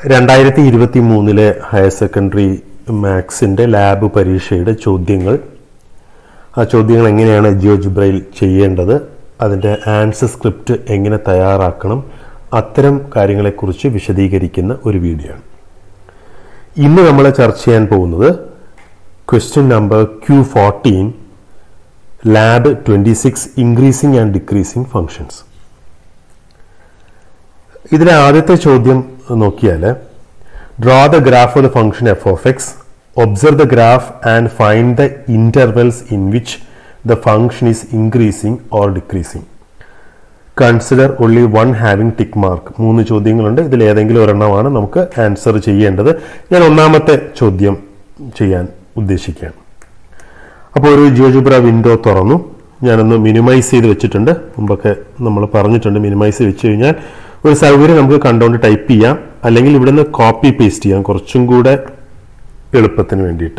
രണ്ടായിരത്തി ഇരുപത്തി മൂന്നിലെ ഹയർ സെക്കൻഡറി മാത്സിൻ്റെ ലാബ് പരീക്ഷയുടെ ചോദ്യങ്ങൾ ആ ചോദ്യങ്ങൾ എങ്ങനെയാണ് ജിയോജിബ്രയിൽ ചെയ്യേണ്ടത് അതിൻ്റെ ആൻസർ സ്ക്രിപ്റ്റ് എങ്ങനെ തയ്യാറാക്കണം അത്തരം കാര്യങ്ങളെക്കുറിച്ച് വിശദീകരിക്കുന്ന ഒരു വീഡിയോ ആണ് ഇന്ന് നമ്മൾ ചർച്ച ചെയ്യാൻ പോകുന്നത് question number Q fourteen lab twenty six increasing and decreasing functions ഇതിലെ ആദ്യത്തെ ചോദ്യം നോക്കിയാൽ draw the graph of the function f of x observe the graph and find the intervals in which the function is increasing or decreasing consider only one having tick mark മൂന്ന് ചോദ്യങ്ങളുണ്ട് ഇതിൽ ഏതെങ്കിലും ഒരെണ്ണമാണ് നമുക്ക് answer ചെയ്യേണ്ടത് ഞാൻ ഒന്നാമത്തെ ചോദ്യം ചെയ്യാൻ ഉദ്ദേശിക്കുകയാണ് അപ്പോൾ ഒരു ജിയോജിബ്ര വിൻഡോ തുറന്നു ഞാനൊന്ന് മിനിമൈസ് ചെയ്ത് വെച്ചിട്ടുണ്ട് മുമ്പൊക്കെ നമ്മൾ പറഞ്ഞിട്ടുണ്ട് മിനിമൈസ് വെച്ച് കഴിഞ്ഞാൽ ഒരു സൗകര്യം നമുക്ക് കണ്ടുകൊണ്ട് ടൈപ്പ് ചെയ്യാം അല്ലെങ്കിൽ ഇവിടുന്ന് കോപ്പി പേസ്റ്റ് ചെയ്യാം കുറച്ചും കൂടെ എളുപ്പത്തിന് വേണ്ടിയിട്ട്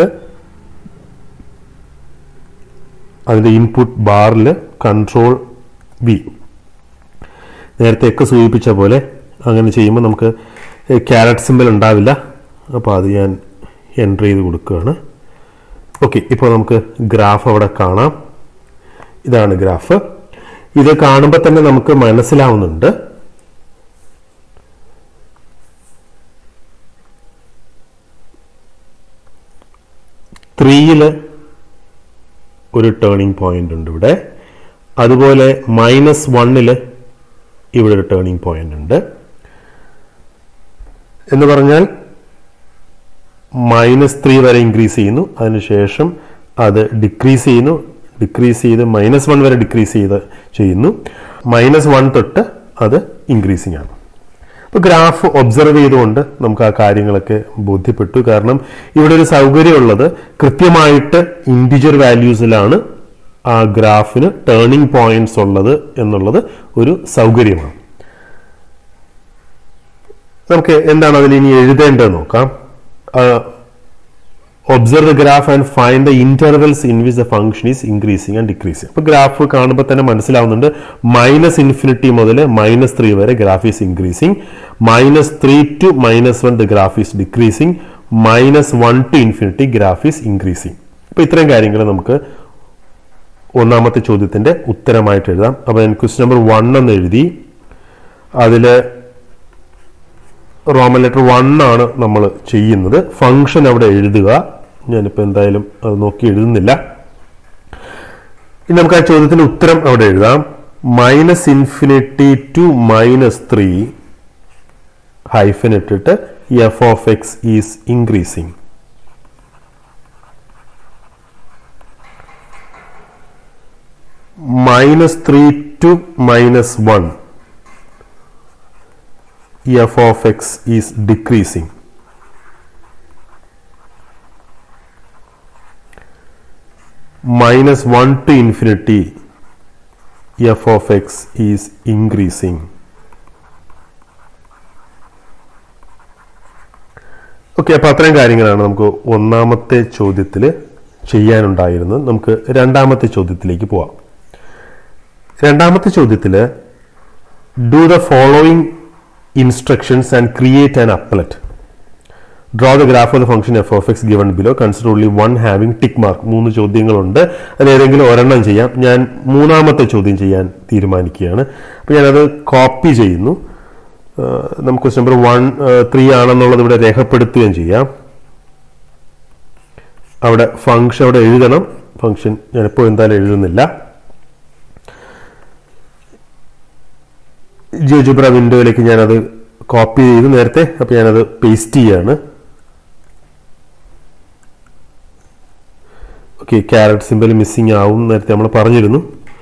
അതിൻ്റെ ഇൻപുട്ട് ബാറിൽ കൺട്രോൾ വി നേരത്തെ ഒക്കെ സൂചിപ്പിച്ച പോലെ അങ്ങനെ ചെയ്യുമ്പോൾ നമുക്ക് ക്യാരറ്റ് സിമ്പിൾ ഉണ്ടാവില്ല അപ്പോൾ അത് ഞാൻ എൻ്റർ ചെയ്ത് കൊടുക്കുകയാണ് ഓക്കെ ഇപ്പോൾ നമുക്ക് ഗ്രാഫ് അവിടെ കാണാം ഇതാണ് ഗ്രാഫ് ഇത് കാണുമ്പോൾ തന്നെ നമുക്ക് മനസ്സിലാവുന്നുണ്ട് ത്രീയിൽ ഒരു ടേണിംഗ് പോയിന്റ് ഉണ്ട് ഇവിടെ അതുപോലെ മൈനസ് വണ്ണിൽ ഇവിടെ ഒരു ടേണിംഗ് പോയിന്റ് ഉണ്ട് എന്ന് പറഞ്ഞാൽ മൈനസ് ത്രീ വരെ ഇൻക്രീസ് ചെയ്യുന്നു അതിനുശേഷം അത് ഡിക്രീസ് ചെയ്യുന്നു ഡിക്രീസ് ചെയ്ത് മൈനസ് വൺ വരെ ഡിക്രീസ് ചെയ്ത് ചെയ്യുന്നു മൈനസ് വൺ തൊട്ട് അത് ഇൻക്രീസിങ് ആണ് അപ്പോൾ ഗ്രാഫ് ഒബ്സർവ് ചെയ്തുകൊണ്ട് നമുക്ക് ആ കാര്യങ്ങളൊക്കെ ബോധ്യപ്പെട്ടു കാരണം ഇവിടെ ഒരു സൗകര്യമുള്ളത് കൃത്യമായിട്ട് ഇൻഡിജർ വാല്യൂസിലാണ് ആ ഗ്രാഫിന് ടേണിംഗ് പോയിന്റ്സ് ഉള്ളത് എന്നുള്ളത് ഒരു സൗകര്യമാണ് നമുക്ക് എന്താണ് അതിൽ ഇനി എഴുതേണ്ടത് നോക്കാം observe the graph and find the intervals in which the function is increasing and decreasing അപ്പൊ ഗ്രാഫ് കാണുമ്പോൾ തന്നെ മനസ്സിലാവുന്നുണ്ട് മൈനസ് ഇൻഫിനിറ്റി മുതൽ മൈനസ് ത്രീ വരെ graph is increasing minus three to minus one the graph is decreasing minus one to infinity graph is increasing അപ്പൊ ഇത്രയും കാര്യങ്ങൾ നമുക്ക് ഒന്നാമത്തെ ചോദ്യത്തിന്റെ ഉത്തരമായിട്ട് എഴുതാം അപ്പൊ ഞാൻ ക്വസ്റ്റ്യൻ നമ്പർ വൺ എന്ന് എഴുതി അതില് റോമൻ ലെറ്റർ വൺ ആണ് നമ്മൾ ചെയ്യുന്നത് ഫംഗ്ഷൻ അവിടെ എഴുതുക ഞാനിപ്പോൾ എന്തായാലും അത് നോക്കി എഴുതുന്നില്ല ഇനി നമുക്ക് ആ ചോദ്യത്തിന്റെ ഉത്തരം അവിടെ എഴുതാം minus infinity to minus three hyphen ഇട്ടിട്ട് f of x is increasing minus three to minus one f of x is decreasing. Minus 1 to infinity f of x is increasing. Okay അപ്പോൾ അത്രയും കാര്യങ്ങളാണ് നമുക്ക് ഒന്നാമത്തെ ചോദ്യത്തിൽ ചെയ്യാനുണ്ടായിരുന്നത് നമുക്ക് രണ്ടാമത്തെ ചോദ്യത്തിലേക്ക് പോവാം രണ്ടാമത്തെ ചോദ്യത്തിൽ do the following instructions and create an applet. Draw the graph of the function f of x given below. Consider only one having tick mark. മൂന്ന് ചോദ്യങ്ങളുണ്ട് അത് ഏതെങ്കിലും ഒരെണ്ണം ചെയ്യാം ഞാൻ മൂന്നാമത്തെ ചോദ്യം ചെയ്യാൻ തീരുമാനിക്കുകയാണ് അപ്പോൾ ഞാനത് കോപ്പി ചെയ്യുന്നു നമുക്ക് ക്വസ്റ്റ്യൻ നമ്പർ വൺ ത്രീ ആണെന്നുള്ളത് ഇവിടെ രേഖപ്പെടുത്തുകയും ചെയ്യാം അവിടെ ഫംഗ്ഷൻ അവിടെ എഴുതണം ഫംഗ്ഷൻ ഞാനിപ്പോൾ എന്തായാലും എഴുതുന്നില്ല ജിയോജിബ്ര വിൻഡോയിലേക്ക് ഞാനത് കോപ്പി ചെയ്തു നേരത്തെ അപ്പോൾ ഞാനത് പേസ്റ്റ് ചെയ്യാണ് ഓക്കെ ക്യാരറ്റ് സിമ്പിൾ മിസ്സിങ് ആവും നേരത്തെ നമ്മൾ പറഞ്ഞിരുന്നു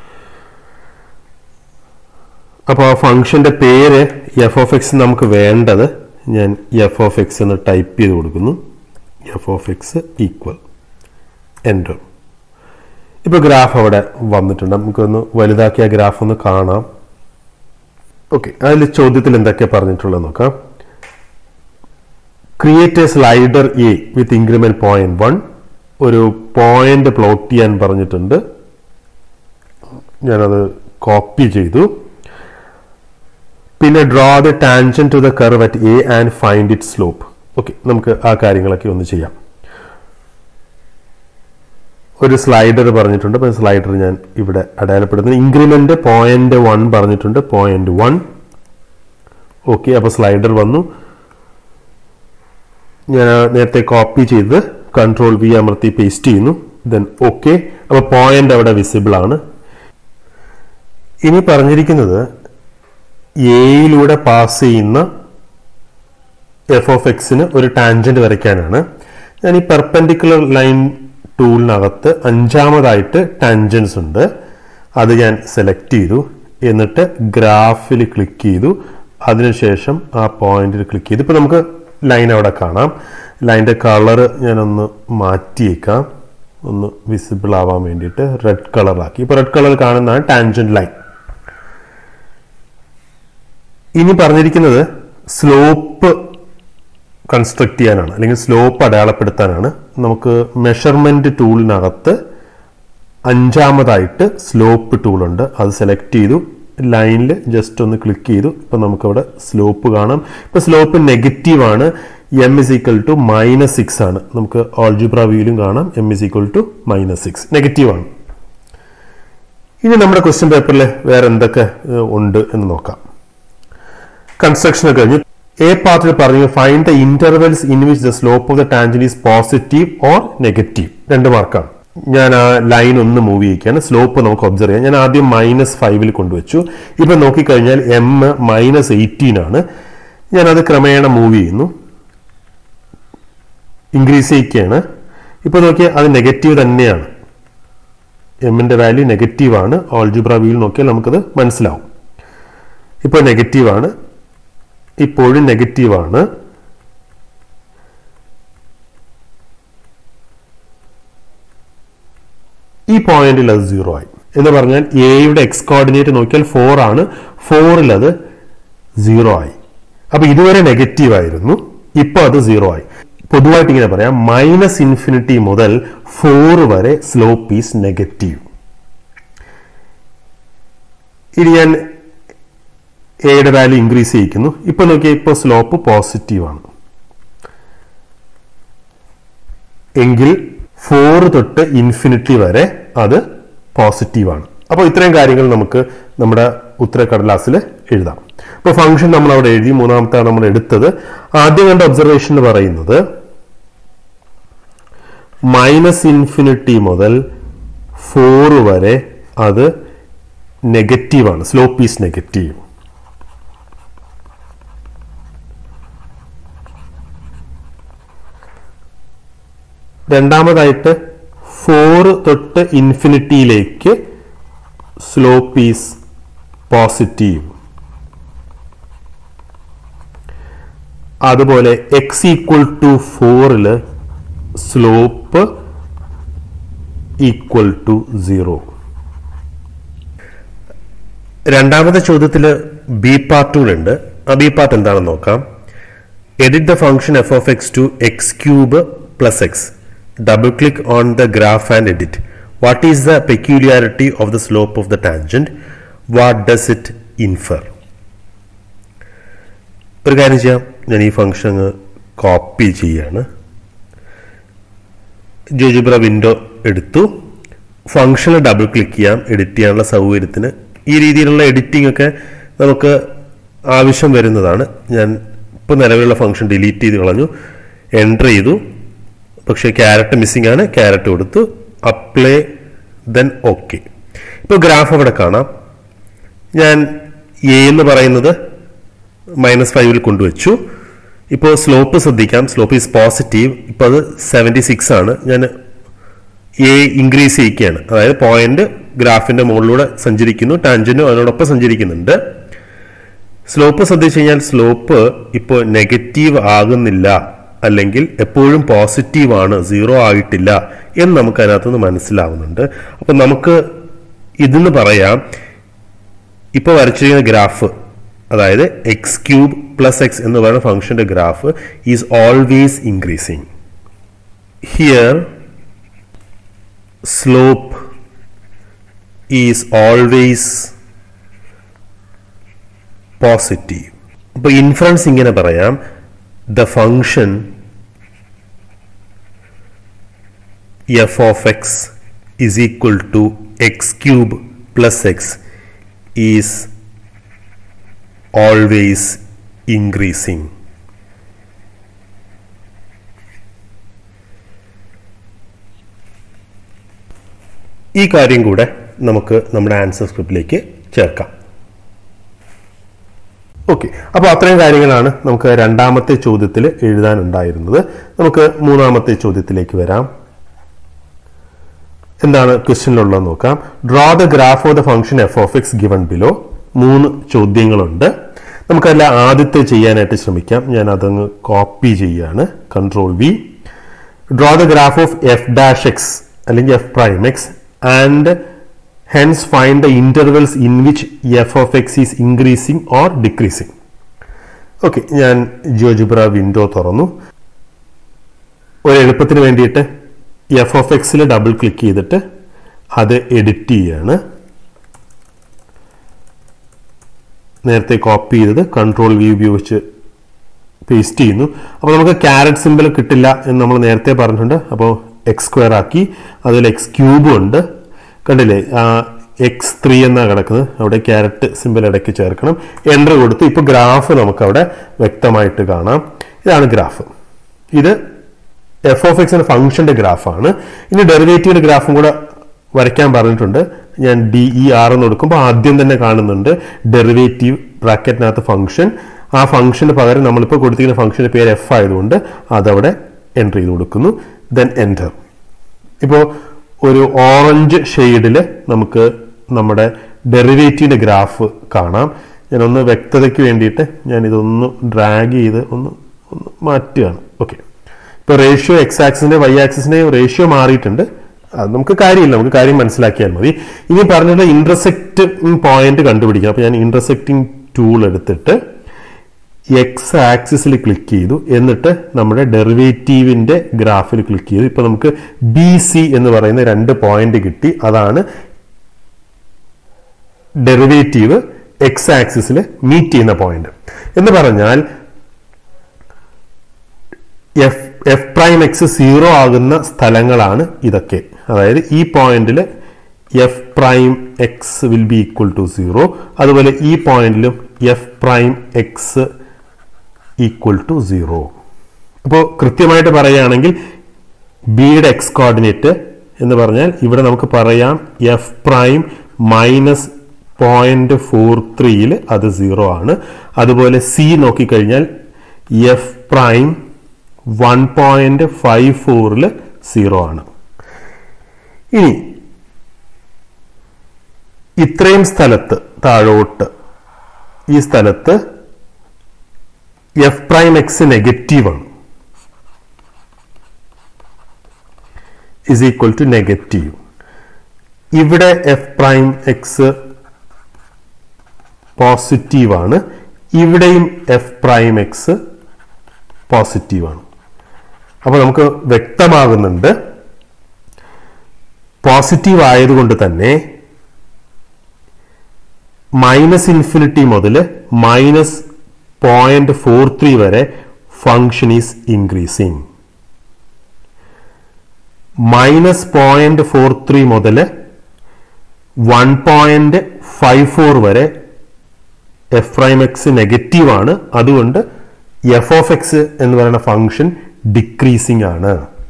അപ്പോൾ ആ ഫംഗ്ഷന്റെ പേര് എഫ് ഓഫ് എക്സ് നമുക്ക് വേണ്ടത് ഞാൻ എഫ് ഓഫ് എക്സ് എന്ന് ടൈപ്പ് ചെയ്ത് കൊടുക്കുന്നു f of x equal enter ഇപ്പോൾ ഗ്രാഫ് അവിടെ വന്നിട്ടുണ്ട് നമുക്കൊന്ന് വലുതാക്കിയ ഗ്രാഫ് ഒന്ന് കാണാം ഓക്കെ അതിൽ ചോദ്യത്തിൽ എന്തൊക്കെ പറഞ്ഞിട്ടുള്ളത് നോക്കാം create a slider a with increment point one ഒരു പോയിന്റ് പ്ലോട്ട് ചെയ്യാൻ പറഞ്ഞിട്ടുണ്ട് ഞാനത് കോപ്പി ചെയ്തു പിന്നെ draw the tangent to the curve at a and find it slope okay നമുക്ക് ആ കാര്യങ്ങളൊക്കെ ഒന്ന് ചെയ്യാം ഒരു സ്ലൈഡർ പറഞ്ഞിട്ടുണ്ട് അപ്പോൾ സ്ലൈഡർ ഞാൻ ഇവിടെ അടയാളപ്പെടുത്തുന്നു ഇൻക്രിമെന്റ് പോയിന്റ് വൺ പറഞ്ഞിട്ടുണ്ട് പോയിന്റ് വൺ ഓക്കെ അപ്പോൾ സ്ലൈഡർ വന്നു ഞാൻ നേരത്തെ കോപ്പി ചെയ്ത് കൺട്രോൾ വി അമർത്തി പേസ്റ്റ് ചെയ്യുന്നു ദെൻ ഓക്കെ അപ്പോൾ പോയിന്റ് അവിടെ വിസിബിൾ ആണ് ഇനി പറഞ്ഞിരിക്കുന്നത് എയിലൂടെ പാസ് ചെയ്യുന്ന എഫ് ഓഫ് എക്സിന് ഒരു ടാൻജന്റ് വരയ്ക്കാനാണ് ഞാൻ ഈ പെർപെൻഡിക്കുലർ ലൈൻ ടൂളിനകത്ത് അഞ്ചാമതായിട്ട് ടാൻജൻസ് ഉണ്ട് അത് ഞാൻ സെലക്ട് ചെയ്തു എന്നിട്ട് ഗ്രാഫിൽ ക്ലിക്ക് ചെയ്തു അതിനുശേഷം ആ പോയിന്റിൽ ക്ലിക്ക് ചെയ്തു ഇപ്പൊ നമുക്ക് ലൈൻ അവിടെ കാണാം ലൈൻ്റെ കളർ ഞാനൊന്ന് മാറ്റിയേക്കാം ഒന്ന് വിസിബിൾ ആവാൻ വേണ്ടിയിട്ട് റെഡ് കളറാക്കി ഇപ്പൊ റെഡ് കളർ കാണുന്നതാണ് ടാൻജന്റ് ലൈൻ ഇനി പറഞ്ഞിരിക്കുന്നത് സ്ലോപ്പ് കൺസ്ട്രക്ട് ചെയ്യാനാണ് അല്ലെങ്കിൽ സ്ലോപ്പ് അടയാളപ്പെടുത്താനാണ് നമുക്ക് മെഷർമെന്റ് ടൂളിനകത്ത് അഞ്ചാമതായിട്ട് സ്ലോപ്പ് ടൂൾ ഉണ്ട് അത് സെലക്ട് ചെയ്തു ലൈനിൽ ജസ്റ്റ് ഒന്ന് ക്ലിക്ക് ചെയ്തു ഇപ്പൊ നമുക്കവിടെ സ്ലോപ്പ് കാണാം ഇപ്പൊ സ്ലോപ്പ് നെഗറ്റീവ് ആണ് m is equal to minus six ആണ് നമുക്ക് ഓൾജിബ്ര വ്യൂയിലും കാണാം m is equal to minus six negative ആണ് ഇനി നമ്മുടെ ക്വസ്റ്റ്യൻ പേപ്പറിൽ വേറെ എന്തൊക്കെ ഏഹ്, ഉണ്ട് എന്ന് നോക്കാം കൺസ്ട്രക്ഷൻ കഴിഞ്ഞു എ പാർട്ടിൽ പറഞ്ഞു find the intervals in which the slope of the tangent is positive or negative രണ്ട് മാർക്കാണ് ഞാൻ ആ ലൈൻ ഒന്ന് മൂവ് ചെയ്യിക്കുകയാണ് സ്ലോപ്പ് നമുക്ക് ഒബ്സർവ് ചെയ്യാം ഞാൻ ആദ്യം മൈനസ് ഫൈവിൽ കൊണ്ടുവച്ചു ഇപ്പൊ നോക്കിക്കഴിഞ്ഞാൽ എം മൈനസ് എയ്റ്റീൻ ആണ് ഞാൻ അത് ക്രമേണ മൂവ് ചെയ്യുന്നു ഇൻക്രീസ് ചെയ്യിക്കുകയാണ് ഇപ്പൊ നോക്കിയാൽ അത് നെഗറ്റീവ് തന്നെയാണ് എമ്മിന്റെ വാല്യൂ നെഗറ്റീവ് ആണ് ഓൾജിബ്ര വ്യൂയിൽ നോക്കിയാൽ നമുക്കത് മനസ്സിലാവും ഇപ്പോൾ നെഗറ്റീവ് ആണ് ഇപ്പോഴും നെഗറ്റീവ് ആണ് ഈ പോയിന്റിൽ അത് സീറോ ആയി എന്ന് പറഞ്ഞാൽ എയുടെ എക്സ് കോർഡിനേറ്റ് നോക്കിയാൽ ഫോർ ആണ് ഫോറിൽ അത് സീറോ ആയി അപ്പൊ ഇതുവരെ നെഗറ്റീവ് ആയിരുന്നു ഇപ്പൊ അത് സീറോ ആയി പൊതുവായിട്ട് ഇങ്ങനെ പറയാം മൈനസ് ഇൻഫിനിറ്റി മുതൽ ഫോർ വരെ സ്ലോപ്പ് ഈസ് നെഗറ്റീവ് ഇനി ഞാൻ എയുടെ വാല്യൂ ഇൻക്രീസ് ചെയ്യിക്കുന്നു ഇപ്പൊ നോക്കിയാൽ ഇപ്പോൾ സ്ലോപ്പ് പോസിറ്റീവ് ആണ് എങ്കിൽ ഫോർ തൊട്ട് ഇൻഫിനിറ്റി വരെ അത് പോസിറ്റീവ് ആണ് അപ്പോൾ ഇത്രയും കാര്യങ്ങൾ നമുക്ക് നമ്മുടെ ഉത്തരക്കടലാസിൽ എഴുതാം അപ്പോൾ ഫംഗ്ഷൻ നമ്മൾ അവിടെ എഴുതി മൂന്നാമത്തെ നമ്മൾ എടുത്തത് ആദ്യം കണ്ട ഒബ്സർവേഷൻ എന്ന് പറയുന്നത് മൈനസ് ഇൻഫിനിറ്റി മുതൽ ഫോർ വരെ അത് നെഗറ്റീവ് ആണ് സ്ലോപ്പ് ഈസ് നെഗറ്റീവ് രണ്ടാമതായിട്ട് ഫോർ തൊട്ട് ഇൻഫിനിറ്റിയിലേക്ക് സ്ലോപ്പ് ഈസ് പോസിറ്റീവ് അതുപോലെ എക്സ് ഈക്വൽ ടു ഫോറിൽ സ്ലോപ്പ് ഈക്വൽ ടു സീറോ രണ്ടാമത്തെ ചോദ്യത്തിൽ ബി പാർട്ട് കൂടെ ഉണ്ട് ആ ബി പാർട്ട് എന്താണെന്ന് നോക്കാം edit the function f of x to x cube plus x double click on the graph and edit what is the peculiarity of the slope of the tangent what does it infer ഒരു കാര്യം ചെയ്യാം ഞാൻ ഈ function copy ചെയ്യാണ് ജോജിബ്ര window എടുത്തു ഫംഗ്ഷനിൽ double click ചെയ്യാം edit ചെയ്യാനുള്ള സൗകര്യത്തിന് ഈ രീതിയിലുള്ള എഡിറ്റിംഗ് ഒക്കെ നമുക്ക് ആവശ്യം വരുന്നതാണ് ഞാൻ ഇപ്പോൾ നിലവിലുള്ള ഫംഗ്ഷൻ ഡിലീറ്റ് ചെയ്ത് കളഞ്ഞു എൻ്റർ ചെയ്തു പക്ഷേ ക്യാരറ്റ് മിസ്സിംഗ് ആണ് ക്യാരറ്റ് കൊടുത്തു അപ്ലൈ ദെൻ ഓക്കെ ഇപ്പോൾ ഗ്രാഫ് അവിടെ കാണാം ഞാൻ എ എന്ന് പറയുന്നത് മൈനസ് ഫൈവിൽ കൊണ്ടുവച്ചു ഇപ്പോൾ സ്ലോപ്പ് ശ്രദ്ധിക്കാം സ്ലോപ്പ് ഈസ് പോസിറ്റീവ് ഇപ്പോൾ അത് സെവൻറ്റി സിക്സ് ആണ് ഞാൻ എ ഇൻക്രീസ് ചെയ്യിക്കുകയാണ് അതായത് പോയിന്റ് ഗ്രാഫിന്റെ മുകളിലൂടെ സഞ്ചരിക്കുന്നു ടാൻജന്റും അതിനോടൊപ്പം സഞ്ചരിക്കുന്നുണ്ട് സ്ലോപ്പ് ശ്രദ്ധിച്ചു കഴിഞ്ഞാൽ സ്ലോപ്പ് ഇപ്പോൾ നെഗറ്റീവ് ആകുന്നില്ല അല്ലെങ്കിൽ എപ്പോഴും പോസിറ്റീവ് ആണ് സീറോ ആയിട്ടില്ല എന്ന് നമുക്ക് അതിനകത്തുനിന്ന് മനസ്സിലാവുന്നുണ്ട് അപ്പൊ നമുക്ക് ഇതെന്ന് പറയാം ഇപ്പൊ വരച്ചിരിക്കുന്ന ഗ്രാഫ് അതായത് എക്സ് ക്യൂബ് പ്ലസ് എക്സ് എന്ന് പറയുന്ന ഫംഗ്ഷന്റെ graph is always increasing here slope is always positive അപ്പോൾ ഇൻഫറൻസ് ഇങ്ങനെ പറയാം the function f of x is equal to x cube plus x is always increasing. ഈ കാര്യം കൂടെ നമുക്ക് നമ്മുടെ ആൻസർ സ്ക്രിപ്റ്റിലേക്ക് ചേർക്കാം ഓക്കെ അപ്പോൾ അത്രയും കാര്യങ്ങളാണ് നമുക്ക് രണ്ടാമത്തെ ചോദ്യത്തിൽ എഴുതാനുണ്ടായിരുന്നത് നമുക്ക് മൂന്നാമത്തെ ചോദ്യത്തിലേക്ക് വരാം എന്താണ് ക്വസ്റ്റ്യനിലുള്ളത് നോക്കാം draw the graph of the function f of x given below മൂന്ന് ചോദ്യങ്ങളുണ്ട് നമുക്കല്ല ആദ്യത്തെ ചെയ്യാനായിട്ട് ശ്രമിക്കാം ഞാൻ അതങ്ങ് കോപ്പി ചെയ്യാണ് control V draw the graph of f dash x അല്ലെങ്കിൽ f prime x and hence find the intervals in which f of x is increasing or decreasing okay ഞാൻ ജിയോജിബ്ര വിൻഡോ തുറന്നു ഒരു എളുപ്പത്തിന് വേണ്ടിയിട്ട് എഫ് ഓഫ് എക്സിൽ double click ചെയ്തിട്ട് അത് edit ചെയ്യാണ് നേരത്തെ കോപ്പി ചെയ്തത് കൺട്രോൾ വ്യൂ ഉപയോഗിച്ച് പേസ്റ്റ് ചെയ്യുന്നു അപ്പോൾ നമുക്ക് ക്യാരറ്റ് സിമ്പിൾ കിട്ടില്ല എന്ന് നമ്മൾ നേരത്തെ പറഞ്ഞിട്ടുണ്ട് അപ്പോൾ എക്സ് സ്ക്വയർ ആക്കി അതിൽ എക്സ് ക്യൂബും ഉണ്ട് കണ്ടില്ലേ എക്സ് ത്രീ എന്നാണ് കിടക്കുന്നത് അവിടെ ക്യാരറ്റ് സിമ്പിൾ ഇടയ്ക്ക് ചേർക്കണം എൻ്റർ കൊടുത്ത് ഇപ്പോൾ ഗ്രാഫ് നമുക്ക് അവിടെ വ്യക്തമായിട്ട് കാണാം ഇതാണ് ഗ്രാഫ് ഇത് എഫ് ഓഫ് എക്സിന്റെ ഫംഗ്ഷന്റെ ഗ്രാഫാണ് ഇനി ഡെറിവേറ്റീവിന്റെ ഗ്രാഫും കൂടെ വരയ്ക്കാൻ പറഞ്ഞിട്ടുണ്ട് ഞാൻ ഡി ഇ ആർ എന്ന് കൊടുക്കുമ്പോൾ ആദ്യം തന്നെ കാണുന്നുണ്ട് ഡെറിവേറ്റീവ് ബ്രാക്കറ്റിനകത്ത് ഫംഗ്ഷൻ ആ ഫംഗ്ഷന് പകരം നമ്മളിപ്പോൾ കൊടുത്തിരിക്കുന്ന ഫംഗ്ഷന്റെ പേര് എഫ് ആയതുകൊണ്ട് അതവിടെ എൻ്റർ ചെയ്ത് കൊടുക്കുന്നു ദെൻ എൻ്റർ ഇപ്പോൾ ഒരു ഓറഞ്ച് ഷെയ്ഡിൽ നമുക്ക് നമ്മുടെ ഡെറിവേറ്റീവിന്റെ ഗ്രാഫ് കാണാം ഞാനൊന്ന് വ്യക്തതയ്ക്ക് വേണ്ടിയിട്ട് ഞാൻ ഇതൊന്ന് ഡ്രാഗ് ചെയ്ത് ഒന്ന് ഒന്ന് മാറ്റുകയാണ് ഓക്കെ ഇപ്പോൾ റേഷ്യോ എക്സ് ആക്സിന്റെ വൈ ആക്സിന്റെ റേഷ്യോ മാറിയിട്ടുണ്ട് അത് നമുക്ക് കാര്യമില്ല നമുക്ക് കാര്യം മനസ്സിലാക്കിയാൽ മതി ഇനി പറഞ്ഞിട്ട് ഇന്റർസെക്റ്റ് പോയിന്റ് കണ്ടുപിടിക്കാം അപ്പോൾ ഞാൻ ഇന്റർസെക്റ്റിംഗ് ടൂൾ എടുത്തിട്ട് എക്സ് ആക്സിസിൽ ക്ലിക്ക് ചെയ്തു എന്നിട്ട് നമ്മുടെ ഡെറിവേറ്റീവിന്റെ ഗ്രാഫിൽ ക്ലിക്ക് ചെയ്തു ഇപ്പൊ നമുക്ക് ബി സി എന്ന് പറയുന്ന രണ്ട് പോയിന്റ് കിട്ടി അതാണ് ഡെറിവേറ്റീവ് എക്സ് ആക്സിസിൽ മീറ്റ് ചെയ്യുന്ന പോയിന്റ് എന്ന് പറഞ്ഞാൽ f f prime x zero ആകുന്ന സ്ഥലങ്ങളാണ് ഇതൊക്കെ അതായത് ഈ പോയിന്റിൽ f prime x will be equal to zero അതുപോലെ ഈ പോയിന്റിലും f prime x equal to zero അപ്പോൾ കൃത്യമായിട്ട് പറയുകയാണെങ്കിൽ ബിയുടെ എക്സ് കോർഡിനേറ്റ് എന്ന് പറഞ്ഞാൽ ഇവിടെ നമുക്ക് പറയാം f prime minus point four ത്രീയിൽ അത് സീറോ ആണ് അതുപോലെ സി നോക്കിക്കഴിഞ്ഞാൽ f prime one point five ഫോറിൽ സീറോ ആണ് ഇനി ഇത്രയും സ്ഥലത്ത് താഴോട്ട് ഈ സ്ഥലത്ത് എഫ് പ്രൈം എക്സ് നെഗറ്റീവ് ആണ് ഇസ് ഈക്വൽ ടു നെഗറ്റീവ് ഇവിടെ എഫ് പ്രൈം എക്സ് പോസിറ്റീവ് ആണ് ഇവിടെയും എഫ് പ്രൈം എക്സ് പോസിറ്റീവ് ആണ് അപ്പോൾ നമുക്ക് വ്യക്തമാകുന്നുണ്ട് പോസിറ്റീവ് ആയതുകൊണ്ട് തന്നെ മൈനസ് ഇൻഫിനിറ്റി മുതൽ മൈനസ് പോയിന്റ് ഫോർ ത്രീ വരെ function is increasing minus point four three മുതൽ വൺ പോയിന്റ് ഫൈവ് ഫോർ വരെ എഫ് പ്രൈം എക്സ് നെഗറ്റീവ് ആണ് അതുകൊണ്ട് എഫ് ഓഫ് എക്സ് എന്ന് പറയുന്ന ഫംഗ്ഷൻ ഡിക്രീസിംഗ് ആണ്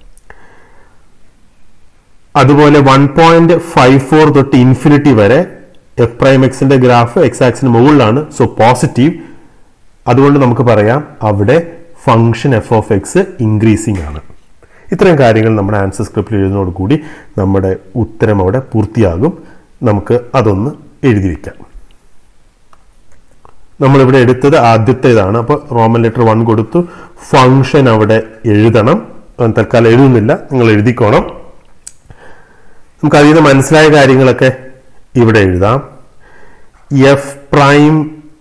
അതുപോലെ വൺ പോയിന്റ് ഫൈവ് ഫോർ തൊട്ട് ഇൻഫിനിറ്റി വരെ എഫ് പ്രൈം എക്സിന്റെ ഗ്രാഫ് എക്സ് ആക്സിന് മുകളിലാണ് സോ പോസിറ്റീവ് അതുകൊണ്ട് നമുക്ക് പറയാം അവിടെ function f of x increasing ആണ് ഇത്രയും കാര്യങ്ങൾ നമ്മുടെ ആൻസർ സ്ക്രിപ്റ്റിൽ എഴുതുന്നതോട് കൂടി നമ്മുടെ ഉത്തരം അവിടെ പൂർത്തിയാകും നമുക്ക് അതൊന്ന് എഴുതി വയ്ക്കാം നമ്മളിവിടെ എടുത്തത് ആദ്യത്തേതാണ് അപ്പോൾ റോമൻ ലെറ്റർ വൺ കൊടുത്തു ഫംഗ്ഷൻ അവിടെ എഴുതണം തൽക്കാലം എഴുതുന്നില്ല നിങ്ങൾ എഴുതിക്കോണം നമുക്ക് അതിൽ നിന്ന് മനസ്സിലായ കാര്യങ്ങളൊക്കെ ഇവിടെ എഴുതാം f prime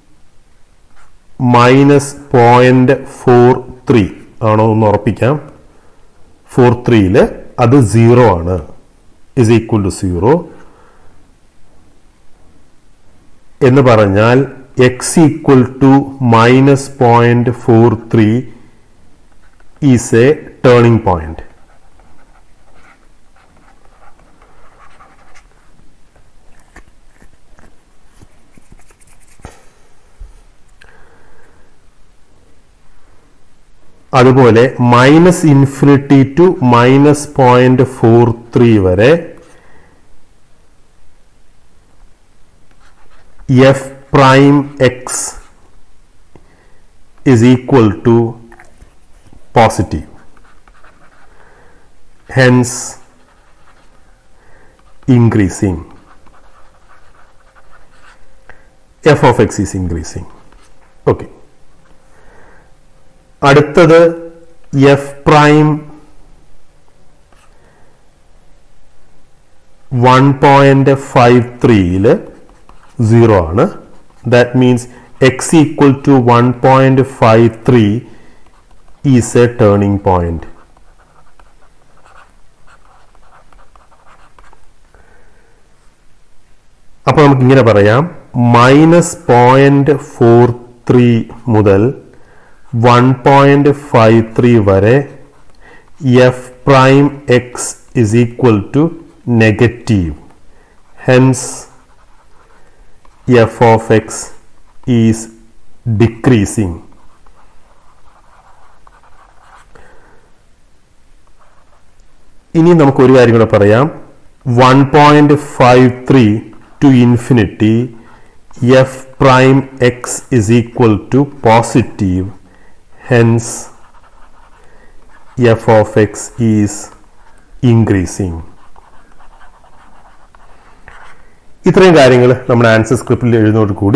minus point four three ആണോ എന്ന് ഉറപ്പിക്കാം ഫോർ ത്രീയിൽ അത് സീറോ ആണ് ഇസ് ഈക്വൽ ടു സീറോ എന്ന് പറഞ്ഞാൽ x equal to minus point four three is a turning point അതുപോലെ minus infinity to minus point four three വരെ f prime x is equal to positive. Hence, increasing. f of x is increasing. Okay. അടുത്തത് f prime one point five ത്രീയിൽ zero ആണ് that means x equal to one point five three is a turning point അപ്പൊ നമുക്ക് ഇങ്ങനെ പറയാം minus point four three മുതൽ one point five three വരെ f prime x is equal to negative hence f of x is decreasing ഇനി നമുക്ക് ഒരു കാര്യം കൂടെ പറയാം one point five three to infinity f prime x is equal to positive hence f of x is increasing ഇത്രയും കാര്യങ്ങൾ നമ്മുടെ answer സ്ക്രിപ്റ്റിൽ എഴുതുന്നതോട് കൂടി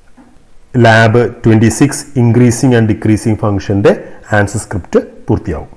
lab twenty six increasing and decreasing ഫംഗ്ഷൻ്റെ ആൻസർ സ്ക്രിപ്റ്റ് പൂർത്തിയാവും